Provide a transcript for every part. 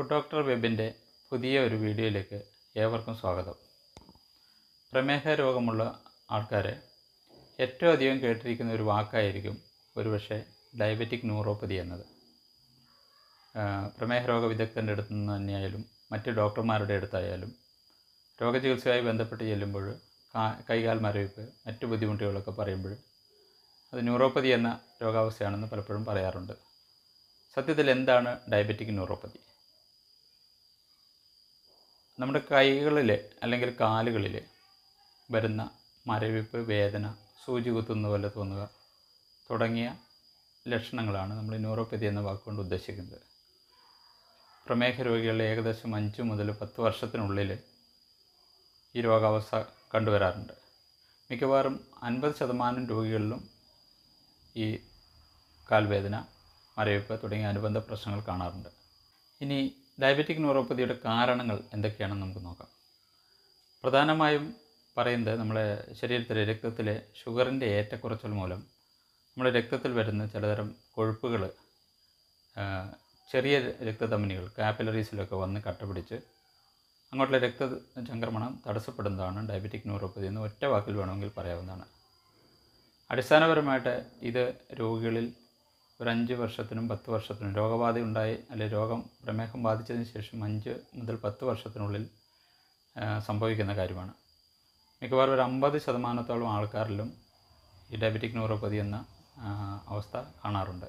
food doctor വെബിൻ്റെ പുതിയ ഒരു വീഡിയോയിലേക്ക് ഏവർക്കും സ്വാഗതം പ്രമേഹ രോഗമുള്ള ആൾക്കാരെ ഏറ്റവും അധികം കേട്ടിരിക്കുന്ന ഒരു വാക്കായിരിക്കും ഒരുപക്ഷെ ഡയബറ്റിക് ന്യൂറോപ്പതി എന്നത് ആ, പ്രമേഹ രോഗ വിദഗ്ധൻ്റെ അടുത്ത് നിന്ന് തന്നെയായാലും മറ്റ് ഡോക്ടർമാരുടെ അടുത്തായാലും രോഗചികിത്സയുമായി ബന്ധപ്പെട്ട് ചെല്ലുമ്പോൾ കാ- കൈകാൽ മരവിപ്പ് മറ്റ് ബുദ്ധിമുട്ടുകളൊക്കെ പറയുമ്പോൾ അത് ന്യൂറോപ്പതി എന്ന രോഗാവസ്ഥയാണെന്ന് പലപ്പോഴും പറയാറുണ്ട് സത്യത്തിൽ എന്താണ് ഡയബറ്റിക് ന്യൂറോപ്പതി നമ്മുടെ കൈകളിൽ അല്ലെങ്കിൽ കാലുകളിൽ വരുന്ന മരവിപ്പ് വേദന സൂചി കുത്തുന്ന പോലെ തോന്നുക തുടങ്ങിയ ലക്ഷണങ്ങളാണ് നമ്മൾ ന്യൂറോപ്പതി എന്ന വാക്കുകൊണ്ട് ഉദ്ദേശിക്കുന്നത് പ്രമേഹ രോഗികളിൽ ഏകദേശം അഞ്ച് മുതൽ പത്ത് വർഷത്തിനുള്ളിൽ ഈ രോഗാവസ്ഥ കണ്ടുവരാറുണ്ട് മിക്കവാറും അൻപത് ശതമാനം രോഗികളിലും ഈ കാൽവേദന മരവിപ്പ് തുടങ്ങിയ അനുബന്ധ പ്രശ്നങ്ങൾ കാണാറുണ്ട് ഇനി ഡയബറ്റിക് ന്യൂറോപ്പതിയുടെ കാരണങ്ങൾ എന്തൊക്കെയാണെന്ന് നമുക്ക് നോക്കാം പ്രധാനമായും പറയുന്നത് നമ്മുടെ ശരീരത്തിലെ രക്തത്തിലെ ഷുഗറിൻ്റെ ഏറ്റക്കുറച്ചിൽ മൂലം നമ്മുടെ രക്തത്തിൽ വരുന്ന ചിലതരം കൊഴുപ്പുകൾ ചെറിയ രക്തധമനികൾ കാപ്പിലറീസിലൊക്കെ വന്ന് കട്ടപിടിച്ച് അങ്ങോട്ടുള്ള രക്തചംക്രമണം തടസ്സപ്പെടുന്നതാണ് ഡയബറ്റിക് ന്യൂറോപ്പതി എന്ന് ഒറ്റ വാക്കിൽ വേണമെങ്കിൽ പറയാവുന്നതാണ് അടിസ്ഥാനപരമായിട്ട് ഇത് രോഗികളിൽ ഒരു അഞ്ച് വർഷത്തിനും പത്ത് വർഷത്തിനും രോഗബാധ ഉണ്ടായി അല്ലെങ്കിൽ രോഗം പ്രമേഹം ബാധിച്ചതിന് ശേഷം അഞ്ച് മുതൽ പത്ത് വർഷത്തിനുള്ളിൽ ആ, സംഭവിക്കുന്ന കാര്യമാണ് മിക്കവാറും ഒരു അമ്പത് ശതമാനത്തോളം ആൾക്കാരിലും ഈ ഡയബറ്റിക് ന്യൂറോപ്പതി എന്ന ആ, അവസ്ഥ കാണാറുണ്ട്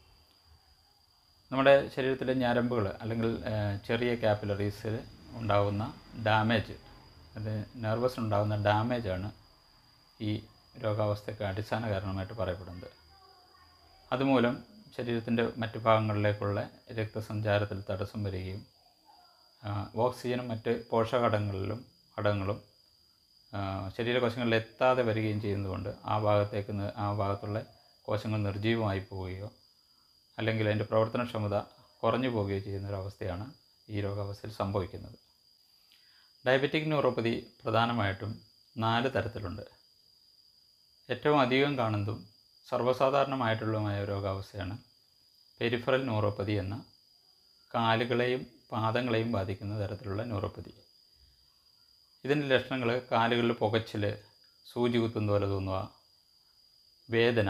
നമ്മുടെ ശരീരത്തിലെ ഞരമ്പുകൾ അല്ലെങ്കിൽ ആ, ചെറിയ കാപ്പിലറീസിൽ ഉണ്ടാകുന്ന ഡാമേജ് അത് നെർവസിന് ഉണ്ടാകുന്ന ഡാമേജാണ് ഈ രോഗാവസ്ഥയ്ക്ക് അടിസ്ഥാന കാരണമായിട്ട് പറയപ്പെടുന്നത് അതുമൂലം ശരീരത്തിൻ്റെ മറ്റു ഭാഗങ്ങളിലേക്കുള്ള രക്തസഞ്ചാരത്തിൽ തടസ്സം വരികയും ആ, ഓക്സിജനും മറ്റ് പോഷകഘടകങ്ങളിലും ഘടകങ്ങളും ആ, ശരീരകോശങ്ങളിൽ എത്താതെ വരികയും ചെയ്യുന്നതുകൊണ്ട് ആ ഭാഗത്തേക്ക് നി- ആ ഭാഗത്തുള്ള കോശങ്ങൾ നിർജ്ജീവമായി പോവുകയോ അല്ലെങ്കിൽ അതിൻ്റെ പ്രവർത്തനക്ഷമത കുറഞ്ഞു പോവുകയോ ചെയ്യുന്ന ഒരു അവസ്ഥയാണ് ഈ രോഗാവസ്ഥയിൽ സംഭവിക്കുന്നത് ഡയബറ്റിക് ന്യൂറോപ്പതി പ്രധാനമായിട്ടും നാല് തരത്തിലുണ്ട് ഏറ്റവും അധികം കാണുന്നതും സർവ്വസാധാരണമായിട്ടുള്ളതുമായ ഒരു രോഗാവസ്ഥയാണ് പെരിഫറൽ ന്യൂറോപ്പതി എന്ന കാലുകളെയും പാദങ്ങളെയും ബാധിക്കുന്ന തരത്തിലുള്ള ന്യൂറോപ്പതി ഇതിൻ്റെ ലക്ഷണങ്ങൾ കാലുകളിൽ പുകച്ചിൽ സൂചി കുത്തുന്ന പോലെ തോന്നുക വേദന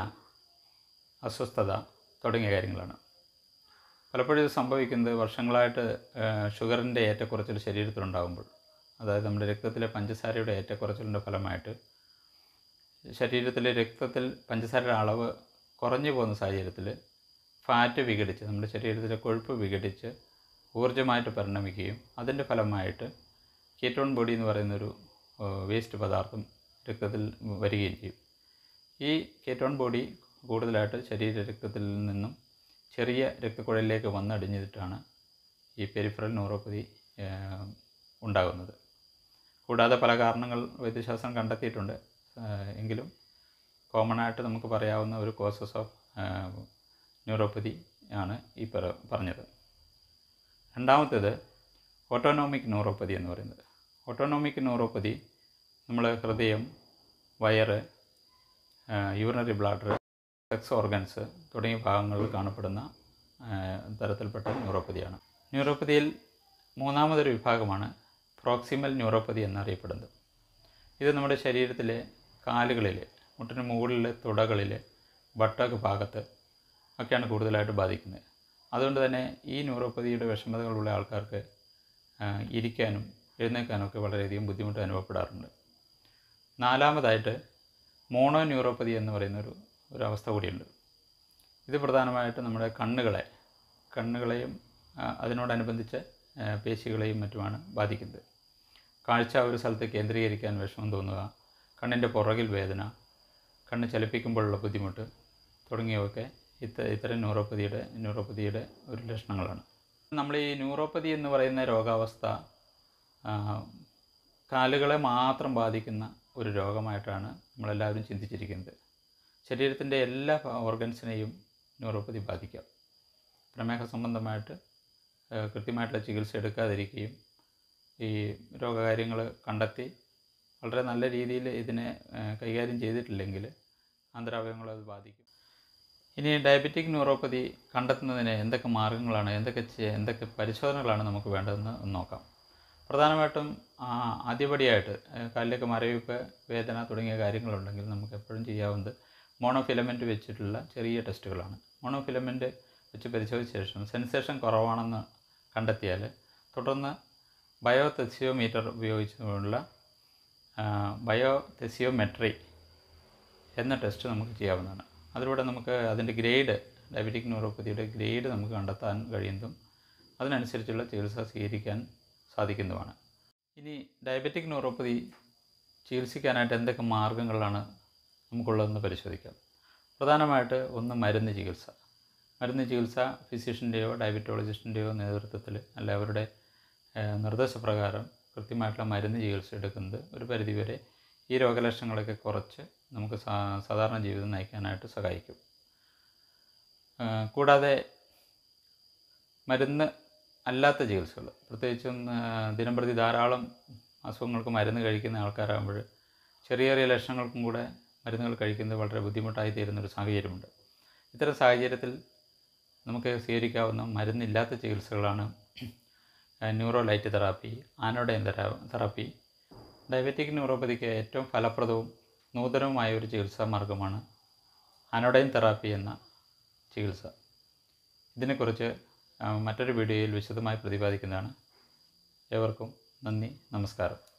അസ്വസ്ഥത തുടങ്ങിയ കാര്യങ്ങളാണ് പലപ്പോഴും ഇത് സംഭവിക്കുന്നത് വർഷങ്ങളായിട്ട് ഷുഗറിൻ്റെ ഏറ്റക്കുറച്ചിൽ ശരീരത്തിലുണ്ടാകുമ്പോൾ അതായത് നമ്മുടെ രക്തത്തിലെ പഞ്ചസാരയുടെ ഏറ്റക്കുറച്ചിലിൻ്റെ ഫലമായിട്ട് ശരീരത്തിലെ രക്തത്തിൽ പഞ്ചസാരയുടെ അളവ് കുറഞ്ഞു പോകുന്ന സാഹചര്യത്തിൽ ഫാറ്റ് വിഘടിച്ച് നമ്മുടെ ശരീരത്തിലെ കൊഴുപ്പ് വിഘടിച്ച് ഊർജ്ജമായിട്ട് പരിണമിക്കുകയും അതിൻ്റെ ഫലമായിട്ട് കീറ്റോൺ ബോഡി എന്ന് പറയുന്നൊരു വേസ്റ്റ് പദാർത്ഥം രക്തത്തിൽ വരികയും ചെയ്യും ഈ കീറ്റോൺ ബോഡി കൂടുതലായിട്ട് ശരീര രക്തത്തിൽ നിന്നും ചെറിയ രക്തക്കുഴലിലേക്ക് വന്നടിഞ്ഞിട്ടാണ് ഈ പെരിഫറൽ ന്യൂറോപ്പതി ഏഹ്, ഉണ്ടാകുന്നത് കൂടാതെ പല കാരണങ്ങൾ വൈദ്യശാസ്ത്രം കണ്ടെത്തിയിട്ടുണ്ട് ഏഹ്, എങ്കിലും കോമൺ ആയിട്ട് നമുക്ക് പറയാവുന്ന ഒരു കോസസ് ഓഫ് ന്യൂറോപ്പതി ആണ് ഈ പറ പറഞ്ഞത് രണ്ടാമത്തേത് ഓട്ടോണോമിക് ന്യൂറോപ്പതി എന്ന് പറയുന്നത് ഓട്ടോണോമിക് ന്യൂറോപ്പതി നമ്മൾ ഹൃദയം വയറ് യൂറിനറി ബ്ലാഡർ സെക്സ് ഓർഗൻസ് തുടങ്ങിയ ഭാഗങ്ങളിൽ കാണപ്പെടുന്ന ആ, തരത്തിൽപ്പെട്ട ന്യൂറോപ്പതിയാണ് ന്യൂറോപ്പതിയിൽ മൂന്നാമതൊരു വിഭാഗമാണ് പ്രോക്സിമൽ ന്യൂറോപ്പതി എന്നറിയപ്പെടുന്നത് ഇത് നമ്മുടെ ശരീരത്തിലെ കാലുകളിൽ മുട്ടിന് മുകളിലെ തുടകളിൽ ബട്ടക് ഭാഗത്ത് ഒക്കെയാണ് കൂടുതലായിട്ട് ബാധിക്കുന്നത് അതുകൊണ്ട് തന്നെ ഈ ന്യൂറോപ്പതിയുടെ വിഷമതകളുള്ള ആൾക്കാർക്ക് ആ, ഇരിക്കാനും എഴുന്നേൽക്കാനും ഒക്കെ വളരെയധികം ബുദ്ധിമുട്ട് അനുഭവപ്പെടാറുണ്ട് നാലാമതായിട്ട് മോണോ ന്യൂറോപ്പതി എന്ന് പറയുന്നൊരു ഒരു അവസ്ഥ കൂടിയുണ്ട് ഇത് പ്രധാനമായിട്ട് നമ്മുടെ കണ്ണുകളെ കണ്ണുകളെയും ആ, അതിനോടനുബന്ധിച്ച് ആ, പേശികളെയും മറ്റുമാണ് ബാധിക്കുന്നത് കാഴ്ച ഒരു സ്ഥലത്ത് കേന്ദ്രീകരിക്കാൻ വിഷമം തോന്നുക കണ്ണിൻ്റെ പുറകിൽ വേദന കണ്ണ് ചലിപ്പിക്കുമ്പോഴുള്ള ബുദ്ധിമുട്ട് തുടങ്ങിയവയൊക്കെ ഇത്ത ഇത്തരം ന്യൂറോപ്പതിയുടെ ന്യൂറോപ്പതിയുടെ ഒരു ലക്ഷണങ്ങളാണ് നമ്മൾ ഈ ന്യൂറോപ്പതി എന്ന് പറയുന്ന രോഗാവസ്ഥ ആ, കാലുകളെ മാത്രം ബാധിക്കുന്ന ഒരു രോഗമായിട്ടാണ് നമ്മളെല്ലാവരും ചിന്തിച്ചിരിക്കുന്നത് ശരീരത്തിൻ്റെ എല്ലാ ഓർഗൻസിനെയും ന്യൂറോപ്പതി ബാധിക്കാം പ്രമേഹ സംബന്ധമായിട്ട് ആ, കൃത്യമായിട്ടുള്ള ചികിത്സ എടുക്കാതിരിക്കുകയും ഈ രോഗകാര്യങ്ങൾ കണ്ടെത്തി വളരെ നല്ല രീതിയിൽ ഇതിനെ ആ, കൈകാര്യം ചെയ്തിട്ടില്ലെങ്കിൽ അന്തരാവയവങ്ങളെ അത് ബാധിക്കും ഇനി ഡയബറ്റിക് ന്യൂറോപ്പതി കണ്ടെത്തുന്നതിന് എന്തൊക്കെ മാർഗങ്ങളാണ് എന്തൊക്കെ ചെ- എന്തൊക്കെ പരിശോധനകളാണ് നമുക്ക് വേണ്ടതെന്ന് ഒന്ന് നോക്കാം പ്രധാനമായിട്ടും ആ, ആദ്യപടിയായിട്ട് ഏഹ്, കാലിലേക്ക് മരവിപ്പ് വേദന തുടങ്ങിയ കാര്യങ്ങളുണ്ടെങ്കിൽ നമുക്ക് എപ്പോഴും ചെയ്യാവുന്നത് മോണോഫിലമെൻറ്റ് വെച്ചിട്ടുള്ള ചെറിയ ടെസ്റ്റുകളാണ് മോണോഫിലമെൻറ്റ് വെച്ച് പരിശോധിച്ച ശേഷം സെൻസേഷൻ കുറവാണെന്ന് കണ്ടെത്തിയാൽ തുടർന്ന് ബയോ തെസിയോമീറ്റർ ഉപയോഗിച്ചുള്ള ബയോ തെസിയോമെട്രി എന്ന ടെസ്റ്റ് നമുക്ക് ചെയ്യാവുന്നതാണ് അതിലൂടെ നമുക്ക് അതിൻ്റെ ഗ്രേഡ് ഡയബറ്റിക് ന്യൂറോപ്പതിയുടെ ഗ്രേഡ് നമുക്ക് കണ്ടെത്താൻ കഴിയുന്നതും അതിനനുസരിച്ചുള്ള ചികിത്സ സ്വീകരിക്കാൻ സാധിക്കുന്നതുമാണ് ഇനി ഡയബറ്റിക് ന്യൂറോപ്പതി ചികിത്സിക്കാനായിട്ട് എന്തൊക്കെ മാർഗങ്ങളാണ് നമുക്കുള്ളതെന്ന് പരിശോധിക്കാം പ്രധാനമായിട്ട് ഒന്ന് മരുന്ന് ചികിത്സ മരുന്ന് ചികിത്സ ഫിസിഷ്യൻ്റെയോ ഡയബറ്റോളജിസ്റ്റിൻ്റെയോ നേതൃത്വത്തിൽ അല്ല അവരുടെ ഏഹ്, നിർദ്ദേശപ്രകാരം കൃത്യമായിട്ടുള്ള മരുന്ന് ചികിത്സ എടുക്കുന്നത് ഒരു പരിധിവരെ ഈ രോഗലക്ഷണങ്ങളൊക്കെ കുറച്ച് നമുക്ക് സാ- സാധാരണ ജീവിതം നയിക്കാനായിട്ട് സഹായിക്കും ഏഹ്, കൂടാതെ മരുന്ന് അല്ലാത്ത ചികിത്സകൾ പ്രത്യേകിച്ചും ഏഹ്, ദിനംപ്രതി ധാരാളം അസുഖങ്ങൾക്ക് മരുന്ന് കഴിക്കുന്ന ആൾക്കാരാകുമ്പോൾ ചെറിയ ചെറിയ ലക്ഷണങ്ങൾക്കും കൂടെ മരുന്നുകൾ കഴിക്കുന്നത് വളരെ ബുദ്ധിമുട്ടായി തീരുന്നൊരു സാഹചര്യമുണ്ട് ഇത്തരം സാഹചര്യത്തിൽ നമുക്ക് സ്വീകരിക്കാവുന്ന മരുന്നില്ലാത്ത ചികിത്സകളാണ് ന്യൂറോ ലൈറ്റ് തെറാപ്പി ആനോഡൈൻ തെറാ തെറാപ്പി ഡയബറ്റിക് ന്യൂറോപ്പതിക്ക് ഏറ്റവും ഫലപ്രദവും നൂതനവുമായ ഒരു ചികിത്സാ മാർഗമാണ് അനോഡൈൻ തെറാപ്പി എന്ന ചികിത്സ ഇതിനെക്കുറിച്ച് ആ, മറ്റൊരു വീഡിയോയിൽ വിശദമായി പ്രതിപാദിക്കുന്നതാണ് ഏവർക്കും നന്ദി നമസ്കാരം